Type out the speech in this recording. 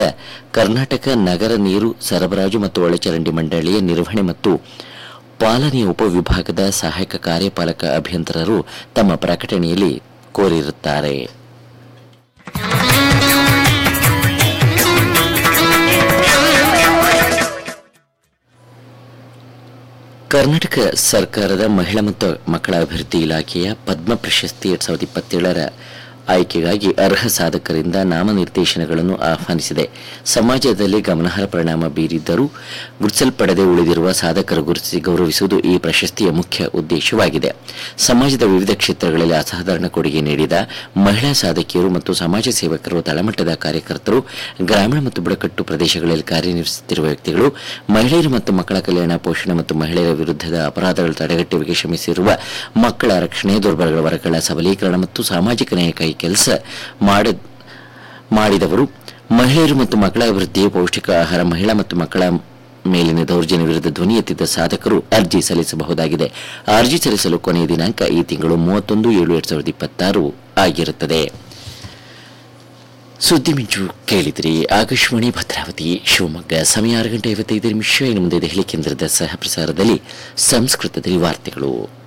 ಕರ್ನಾಟಕ ನಗರ ನೀರು ಸರಬರಾಜು ಮತ್ತು ಒಳಚರಂಡಿ ಮಂಡಳಿಯ ನಿರ್ವಹಣೆ ಮತ್ತು ಪಾಲನೆಯ ಉಪವಿಭಾಗದ ಸಹಾಯಕ ಕಾರ್ಯಪಾಲಕ ಅಭಿಯಂತರರು ತಮ್ಮ ಪ್ರಕಟಣೆಯಲ್ಲಿ ಕೋರಿರುತ್ತಾರೆ ಕರ್ನಾಟಕ ಸರ್ಕಾರದ ಮಹಿಳಾ ಮತ್ತು ಮಕ್ಕಳ ಅಭಿವೃದ್ಧಿ ಇಲಾಖೆಯ ಪದ್ಮ ಪ್ರಶಸ್ತಿ ಎರಡ್ ಸಾವಿರದ ಇಪ್ಪತ್ತೇಳರ ಆಯ್ಕೆಗಾಗಿ ಅರ್ಹ ಸಾಧಕರಿಂದ ನಾಮನಿರ್ದೇಶನಗಳನ್ನು ಆಹ್ವಾನಿಸಿದೆ ಸಮಾಜದಲ್ಲಿ ಗಮನಾರ್ಹ ಪರಿಣಾಮ ಬೀರಿದ್ದರೂ ಗುರುತಿಸಲ್ಪಡದೆ ಉಳಿದಿರುವ ಸಾಧಕರು ಗುರುತಿಸಿ ಗೌರವಿಸುವುದು ಈ ಪ್ರಶಸ್ತಿಯ ಮುಖ್ಯ ಉದ್ದೇಶವಾಗಿದೆ ಸಮಾಜದ ವಿವಿಧ ಕ್ಷೇತ್ರಗಳಲ್ಲಿ ಅಸಾಧಾರಣ ಕೊಡುಗೆ ನೀಡಿದ ಮಹಿಳಾ ಸಾಧಕಿಯರು ಮತ್ತು ಸಮಾಜ ಸೇವಕರು ತಳಮಟ್ಟದ ಕಾರ್ಯಕರ್ತರು ಗ್ರಾಮೀಣ ಮತ್ತು ಬುಡಕಟ್ಟು ಪ್ರದೇಶಗಳಲ್ಲಿ ಕಾರ್ಯನಿರ್ವಹಿಸುತ್ತಿರುವ ವ್ಯಕ್ತಿಗಳು ಮಹಿಳೆಯರು ಮತ್ತು ಮಕ್ಕಳ ಕಲ್ಯಾಣ ಪೋಷಣೆ ಮತ್ತು ಮಹಿಳೆಯರ ವಿರುದ್ಧದ ಅಪರಾಧಗಳ ತಡೆಗಟ್ಟುವಿಕೆ ಶ್ರಮಿಸಿರುವ ಮಕ್ಕಳ ರಕ್ಷಣೆ ದುರ್ಬಲ ವರ್ಗಗಳ ಸಬಲೀಕರಣ ಮತ್ತು ಸಾಮಾಜಿಕ ನ್ಯಾಯಕ್ಕಾಗಿ ಕೆಲಸ ಮಾಡ ಮಾಡಿದವರು ಮಹಿಳೆಯರು ಮತ್ತು ಮಕ್ಕಳ ಅಭಿವೃದ್ಧಿ ಪೌಷ್ಟಿಕ ಆಹಾರ ಮಹಿಳಾ ಮತ್ತು ಮಕ್ಕಳ ಮೇಲಿನ ದೌರ್ಜನ್ಯ ವಿರುದ್ಧ ಧ್ವನಿ ಎತ್ತಿದ್ದ ಸಾಧಕರು ಅರ್ಜಿ ಸಲ್ಲಿಸಬಹುದಾಗಿದೆ ಅರ್ಜಿ ಸಲ್ಲಿಸಲು ಕೊನೆಯ ದಿನಾಂಕ ಈ ತಿಂಗಳು ಮೂವತ್ತೊಂದು ಏಳು ಎರಡ್ ಸಾವಿರದ ಇಪ್ಪತ್ತಾರು ಆಗಿರುತ್ತದೆ ಸುದ್ದಿ ಮಿಂಚು ಕೇಳಿದಿರಿ ಆಕಾಶವಾಣಿ ಭದ್ರಾವತಿ ಶಿವಮೊಗ್ಗ ಸಮಯ ಆರು ಗಂಟೆ ಐವತ್ತೈದು ನಿಮಿಷ ಇನ್ನು ಮುಂದೆ ದೆಹಲಿ ಕೇಂದ್ರದ ಸಹ ಪ್ರಸಾರದಲ್ಲಿ ಸಂಸ್ಕೃತದಲ್ಲಿ ವಾರ್ತೆಗಳು